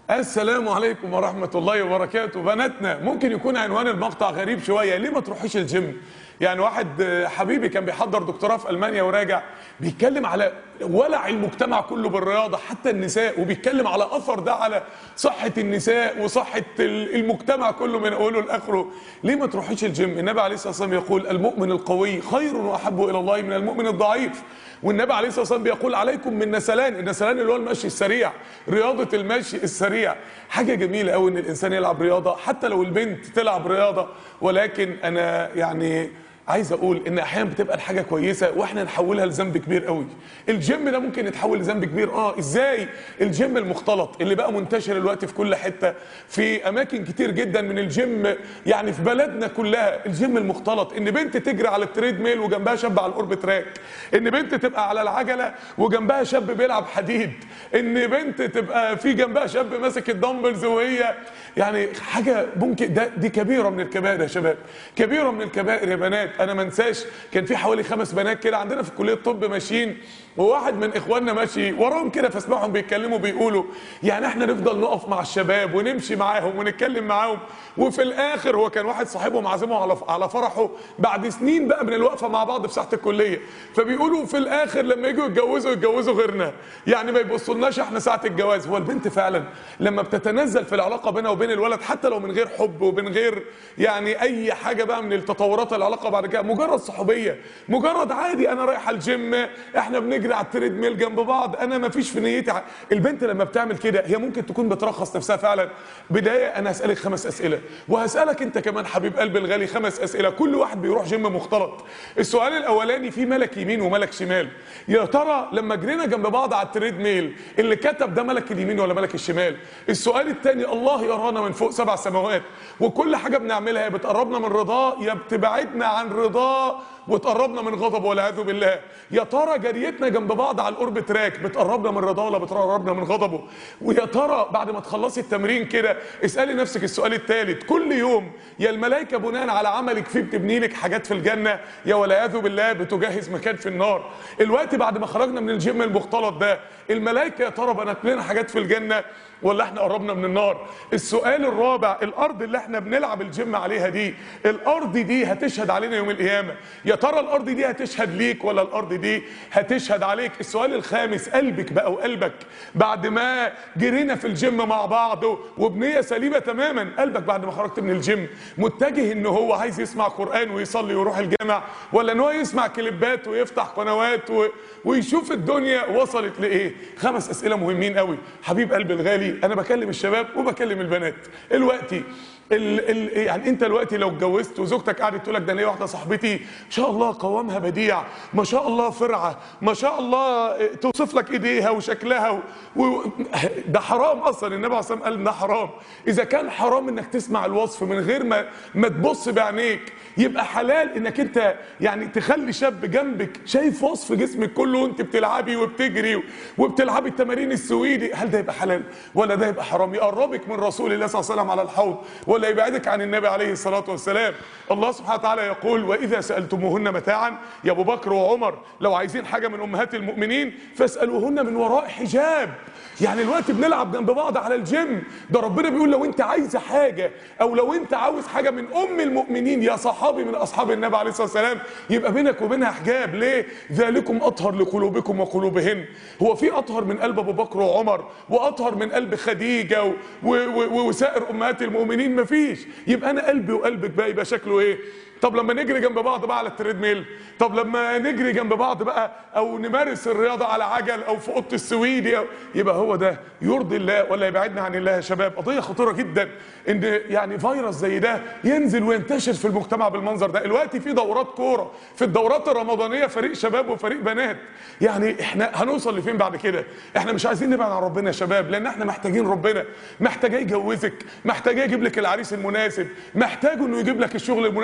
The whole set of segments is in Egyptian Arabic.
السلام عليكم ورحمة الله وبركاته بناتنا ممكن يكون عنوان المقطع غريب شوية ليه ما تروحيش الجيم يعني واحد آه، حبيبي كان بيحضر دكتوراه في ألمانيا وراجع بيتكلم على ولع المجتمع كله بالرياضة حتى النساء وبيتكلم على أثر ده على صحة النساء وصحة ال- المجتمع كله من أوله لآخره ليه ما تروحيش الجيم النبي عليه الصلاة والسلام يقول المؤمن القوي خير وأحب إلى الله من المؤمن الضعيف والنبي عليه الصلاه والسلام بيقول عليكم من نسلان النسلان اللي هو المشي السريع رياضه المشي السريع حاجه جميله قوي ان الانسان يلعب رياضه حتى لو البنت تلعب رياضه ولكن انا يعني عايز اقول ان احيانا بتبقى الحاجه كويسه واحنا نحولها لذنب كبير قوي الجيم ده ممكن يتحول لذنب كبير اه ازاي الجيم المختلط اللي بقى منتشر الوقت في كل حته في اماكن كتير جدا من الجيم يعني في بلدنا كلها الجيم المختلط ان بنت تجري على التريد ميل وجنبها شاب على القرب تراك ان بنت تبقى على العجله وجنبها شاب بيلعب حديد ان بنت تبقى في جنبها شاب ماسك الدمبلز وهي يعني حاجه ممكن ده دي كبيره من الكبائر يا شباب كبيره من الكبائر يا بنات انا ما انساش كان في حوالي خمس بنات كده عندنا في كليه الطب ماشيين وواحد من اخواننا ماشي وراهم كده فاسمعهم بيتكلموا بيقولوا يعني احنا نفضل نقف مع الشباب ونمشي معاهم ونتكلم معاهم وفي الاخر هو كان واحد صاحبهم عازمه على على فرحه بعد سنين بقى من الوقفه مع بعض في ساحه الكليه فبيقولوا في الاخر لما يجوا يتجوزوا يتجوزوا غيرنا يعني ما يبصولناش احنا ساعه الجواز هو البنت فعلا لما بتتنزل في العلاقه بينها وبين الولد حتى لو من غير حب ومن غير يعني اي حاجه بقى من التطورات العلاقه بعد كده مجرد صحوبيه مجرد عادي انا رايح الجيم احنا بنجري على التريد ميل جنب بعض انا ما فيش في نيتي ع- البنت لما بتعمل كده هي ممكن تكون بترخص نفسها فعلا بدايه انا هسالك خمس اسئله وهسالك انت كمان حبيب قلبي الغالي خمس اسئله كل واحد بيروح جيم مختلط السؤال الاولاني في ملك يمين وملك شمال يا ترى لما جرينا جنب بعض على التريد ميل اللي كتب ده ملك اليمين ولا ملك الشمال السؤال الثاني الله يرانا من فوق سبع سماوات وكل حاجه بنعملها يا بتقربنا من رضاه يا بتبعدنا عن رضاه وتقربنا من غضبه والعياذ بالله يا ترى جريتنا جنب بعض على القرب تراك بتقربنا من رضاه ولا بتقربنا من غضبه ويا ترى بعد ما تخلصي التمرين كده اسالي نفسك السؤال الثالث كل يوم يا الملائكه بناء على عملك فيه بتبني لك حاجات في الجنه يا والعياذ بالله بتجهز مكان في النار الوقت بعد ما خرجنا من الجيم المختلط ده الملائكه يا ترى بنت لنا حاجات في الجنه ولا احنا قربنا من النار السؤال الرابع الارض اللي احنا بنلعب الجيم عليها دي الارض دي هتشهد علينا يوم القيامه يا ترى الارض دي هتشهد ليك ولا الارض دي هتشهد عليك السؤال الخامس قلبك بقى وقلبك بعد ما جرينا في الجيم مع بعض وبنيه سليمه تماما قلبك بعد ما خرجت من الجيم متجه ان هو عايز يسمع قران ويصلي ويروح الجامع ولا ان هو يسمع كليبات ويفتح قنوات و... ويشوف الدنيا وصلت لايه خمس اسئله مهمين قوي حبيب قلبي الغالي انا بكلم الشباب وبكلم البنات دلوقتي ال ال يعني انت دلوقتي لو اتجوزت وزوجتك قعدت تقول لك ده انا ليا واحده صاحبتي ما شاء الله قوامها بديع ما شاء الله فرعه ما شاء الله اه، توصف لك ايديها وشكلها و... و... ده حرام اصلا النبي عليه الصلاه والسلام قال ده حرام اذا كان حرام انك تسمع الوصف من غير ما ما تبص بعينيك يبقى حلال انك انت يعني تخلي شاب جنبك شايف وصف جسمك كله وانت بتلعبي وبتجري وبتلعبي التمارين السويدي هل ده يبقى حلال ولا ده يبقى حرام يقربك من رسول الله صلى الله عليه وسلم على الحوض ولا يبعدك عن النبي عليه الصلاه والسلام الله سبحانه وتعالى يقول واذا سالتموهن متاعا يا ابو بكر وعمر لو عايزين حاجه من امهات المؤمنين فاسالوهن من وراء حجاب يعني الوقت بنلعب جنب بعض على الجيم ده ربنا بيقول لو انت عايزه حاجه او لو انت عاوز حاجه من ام المؤمنين يا صحابي من اصحاب النبي عليه الصلاه والسلام يبقى بينك وبينها حجاب ليه ذلكم اطهر لقلوبكم وقلوبهن هو في اطهر من قلب ابو بكر وعمر واطهر من قلب خديجه و- و- و- وسائر امهات المؤمنين مفيش يبقى انا قلبي وقلبك بقى يبقى شكله ايه طب لما نجري جنب بعض بقى على التريد ميل طب لما نجري جنب بعض بقى او نمارس الرياضه على عجل او في اوضه السويدي أو يبقى هو ده يرضي الله ولا يبعدنا عن الله يا شباب قضيه خطيره جدا ان يعني فيروس زي ده ينزل وينتشر في المجتمع بالمنظر ده دلوقتي في دورات كوره في الدورات الرمضانيه فريق شباب وفريق بنات يعني احنا هنوصل لفين بعد كده احنا مش عايزين نبعد عن ربنا يا شباب لان احنا محتاجين ربنا محتاجاه يجوزك محتاجاه يجيب لك العريس المناسب محتاجه انه يجيب لك الشغل المناسب كل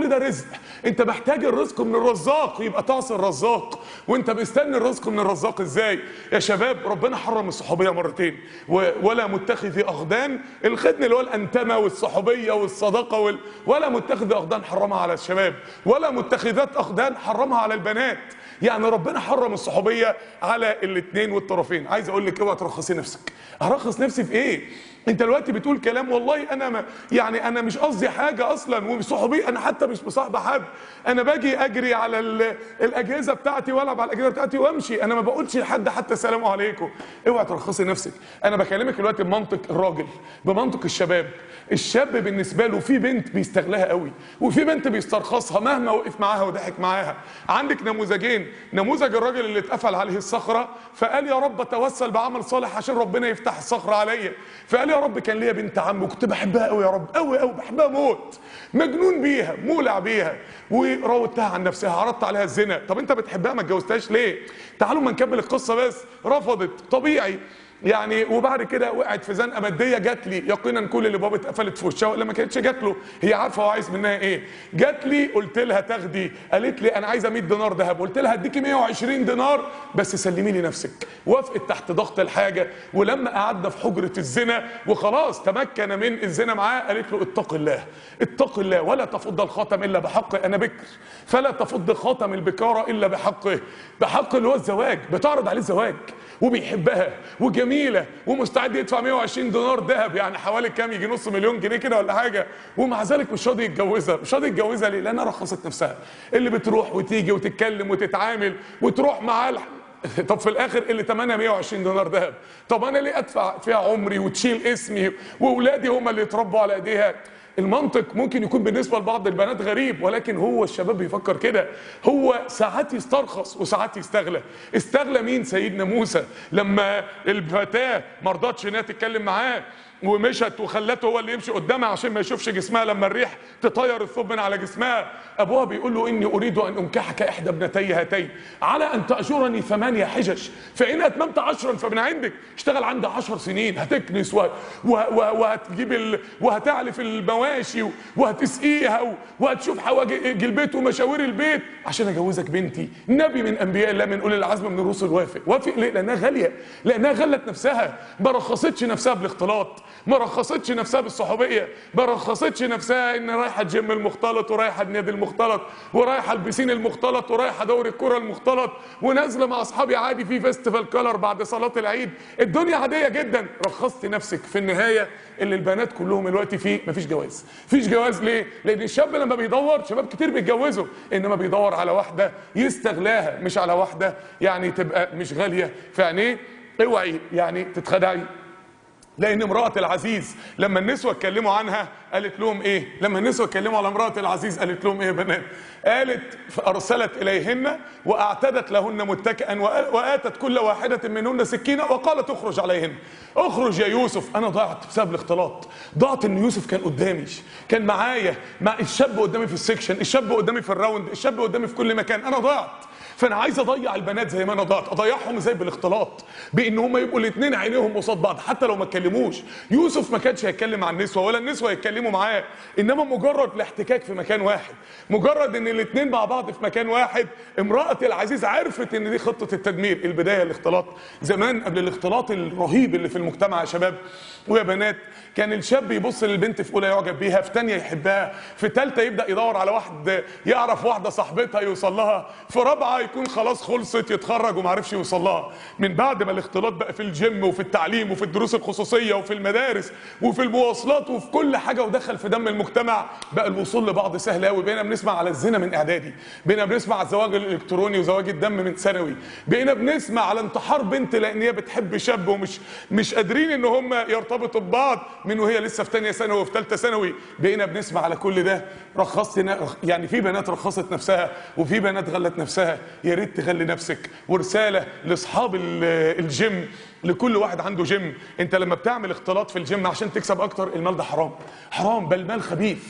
كل ده رزق انت محتاج الرزق من الرزاق يبقى تعصي الرزاق وانت مستني الرزق من الرزاق ازاي يا شباب ربنا حرم الصحوبيه مرتين و- ولا متخذي اخدان الخدن اللي هو الانتمه والصحوبيه والصداقه وال... ولا متخذي اخدان حرمها على الشباب ولا متخذات اخدان حرمها على البنات يعني ربنا حرم الصحوبيه على الاثنين والطرفين عايز اقول لك اوعى ترخصي نفسك ارخص نفسي في ايه انت دلوقتي بتقول كلام والله انا ما يعني انا مش قصدي حاجه اصلا وصحوبي انا حتى مش مصاحبه حد انا باجي اجري على ال- الاجهزه بتاعتي والعب على الاجهزه بتاعتي وامشي انا ما بقولش لحد حتى السلام عليكم اوعى ترخصي نفسك انا بكلمك دلوقتي بمنطق الراجل بمنطق الشباب الشاب بالنسبه له في بنت بيستغلها قوي وفي بنت بيسترخصها مهما وقف معاها وضحك معاها عندك نموذجين نموذج الراجل اللي اتقفل عليه الصخره فقال يا رب اتوسل بعمل صالح عشان ربنا يفتح الصخره عليا فقال يا رب كان ليا بنت عم وكنت بحبها قوي يا رب قوي قوي بحبها موت مجنون بيها مولع بيها وراودتها عن نفسها عرضت عليها الزنا طب انت بتحبها ما اتجوزتهاش ليه تعالوا ما نكمل القصه بس رفضت طبيعي يعني وبعد كده وقعت في زنقه ماديه جات لي يقينا كل اللي بابا اتقفلت في وشها ولا ما كانتش جات له هي عارفه هو عايز منها ايه جات لي قلت لها تاخدي قالت لي انا عايزه 100 دينار ذهب قلت لها هديكي 120 دينار بس سلمي لي نفسك وافقت تحت ضغط الحاجه ولما قعدنا في حجره الزنا وخلاص تمكن من الزنا معاه قالت له اتق الله اتق الله ولا تفض الخاتم الا بحقه انا بكر فلا تفض خاتم البكاره الا بحقه بحق اللي هو الزواج بتعرض عليه الزواج وبيحبها وجميله ومستعد يدفع 120 دينار ذهب يعني حوالي كام يجي نص مليون جنيه كده ولا حاجه ومع ذلك مش راضي يتجوزها مش راضي يتجوزها ليه لانها رخصت نفسها اللي بتروح وتيجي وتتكلم وتتعامل وتروح معاه الح- طب في الاخر اللي ثمنها 120 دينار ذهب طب انا ليه ادفع فيها عمري وتشيل اسمي واولادي هم اللي يتربوا على ايديها المنطق ممكن يكون بالنسبه لبعض البنات غريب ولكن هو الشباب بيفكر كده هو ساعات يسترخص وساعات يستغلى استغلى مين سيدنا موسى لما الفتاه ما رضتش انها تتكلم معاه ومشت وخلته هو اللي يمشي قدامها عشان ما يشوفش جسمها لما الريح تطير الثوب من على جسمها ابوها بيقول له اني اريد ان انكحك احدى ابنتي هاتين على ان تاجرني ثمانيه حجج فان اتممت عشرا فمن عندك اشتغل عندي عشر سنين هتكنس و... و... و... وهتجيب ال... وهتعلف المواشي و... وهتسقيها و... وهتشوف حواجج البيت ومشاوير البيت عشان اجوزك بنتي نبي من انبياء الله من اولي العزم من الرسل وافق وافق ليه لانها غاليه لانها غلت نفسها ما رخصتش نفسها بالاختلاط ما رخصتش نفسها بالصحوبيه ما رخصتش نفسها ان رايحه الجيم المختلط ورايحه النادي المختلط ورايحه البسين المختلط ورايحه دوري الكره المختلط ونازله مع اصحابي عادي في فيستيفال كولر بعد صلاه العيد الدنيا عاديه جدا رخصت نفسك في النهايه اللي البنات كلهم دلوقتي فيه مفيش جواز مفيش جواز ليه لان الشاب لما بيدور شباب كتير بيتجوزوا انما بيدور على واحده يستغلاها مش على واحده يعني تبقى مش غاليه في عينيه اوعي يعني تتخدعي لان امراه العزيز لما النسوه اتكلموا عنها قالت لهم ايه لما النسوه اتكلموا على امراه العزيز قالت لهم ايه يا بنات قالت فارسلت اليهن واعتدت لهن متكئا وآ- واتت كل واحده منهن سكينه وقالت اخرج عليهن اخرج يا يوسف انا ضعت بسبب الاختلاط ضعت ان يوسف كان قدامي كان معايا مع الشاب قدامي في السكشن الشاب قدامي في الراوند الشاب قدامي في كل مكان انا ضعت فانا عايز اضيع البنات زي ما انا ضعت اضيعهم ازاي بالاختلاط بان هم يبقوا الاثنين عينيهم قصاد بعض حتى لو ما اتكلموش يوسف ما كانش هيتكلم مع النسوه ولا النسوه هيتكلموا معاه انما مجرد الاحتكاك في مكان واحد مجرد ان الاثنين مع بعض في مكان واحد امراه العزيز عرفت ان دي خطه التدمير البدايه الاختلاط زمان قبل الاختلاط الرهيب اللي في المجتمع يا شباب ويا بنات كان الشاب يبص للبنت في اولى يعجب بيها في تانية يحبها في تالتة يبدا يدور على واحد يعرف واحده صاحبتها يوصل لها في رابعه يكون خلاص خلصت يتخرج وما عرفش يوصل لها من بعد ما الاختلاط بقى في الجيم وفي التعليم وفي الدروس الخصوصيه وفي المدارس وفي المواصلات وفي كل حاجه ودخل في دم المجتمع بقى الوصول لبعض سهل قوي بقينا بنسمع على الزنا من اعدادي بقينا بنسمع على الزواج الالكتروني وزواج الدم من ثانوي بقينا بنسمع على انتحار بنت لان هي بتحب شاب ومش مش قادرين ان هم يرتبطوا ببعض من وهي لسه في ثانيه ثانوي وفي ثالثه ثانوي بقينا بنسمع على كل ده رخصت نا- يعني في بنات رخصت نفسها وفي بنات غلت نفسها يا ريت تغلي نفسك ورساله لاصحاب ال- الجيم لكل واحد عنده جيم انت لما بتعمل اختلاط في الجيم عشان تكسب اكتر المال ده حرام حرام بل مال خبيث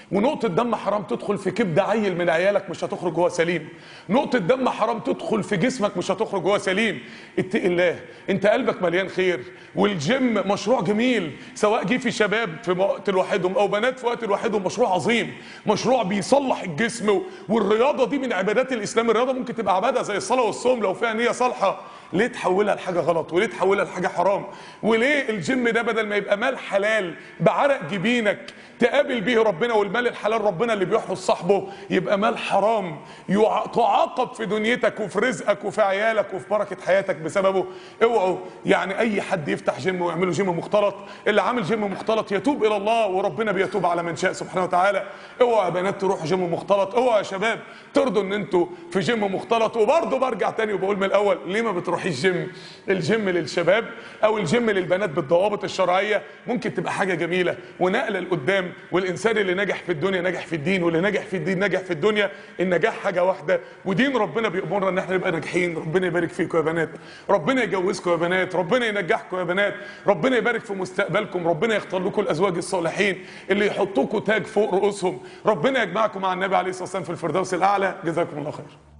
ونقطة دم حرام تدخل في كبد عيل من عيالك مش هتخرج جوه سليم نقطة دم حرام تدخل في جسمك مش هتخرج جوه سليم اتق الله انت قلبك مليان خير والجيم مشروع جميل سواء جه في شباب في وقت لوحدهم او بنات في وقت لوحدهم مشروع عظيم مشروع بيصلح الجسم و- والرياضة دي من عبادات الاسلام الرياضة ممكن تبقى عبادة زي الصلاة والصوم لو فيها نية صالحة ليه تحولها لحاجة غلط وليه تحولها لحاجة حرام وليه الجيم ده بدل ما يبقى مال حلال بعرق جبينك تقابل بيه ربنا والمال الحلال ربنا اللي بيحرس صاحبه يبقى مال حرام يع- تعاقب في دنيتك وفي رزقك وفي عيالك وفي بركة حياتك بسببه اوعوا يعني اي حد يفتح جيم ويعمله جيم مختلط اللي عامل جيم مختلط يتوب الى الله وربنا بيتوب على من شاء سبحانه وتعالى اوعوا يا بنات تروحوا جيم مختلط اوعوا يا شباب ترضوا ان انتوا في جيم مختلط وبرضه برجع تاني وبقول من الاول ليه ما بتروحيش جيم الجيم للشباب او الجيم للبنات بالضوابط الشرعيه ممكن تبقى حاجه جميله ونقله لقدام والانسان اللي نجح في الدنيا نجح في الدين واللي نجح في الدين نجح في الدنيا النجاح حاجه واحده ودين ربنا بيأمرنا ان احنا نبقى ناجحين ربنا يبارك فيكم يا بنات ربنا يجوزكم يا بنات ربنا ينجحكم يا بنات ربنا يبارك في مستقبلكم ربنا يختار لكم الازواج الصالحين اللي يحطوكوا تاج فوق رؤوسهم ربنا يجمعكم مع النبي عليه الصلاه والسلام في الفردوس الاعلى جزاكم الله خير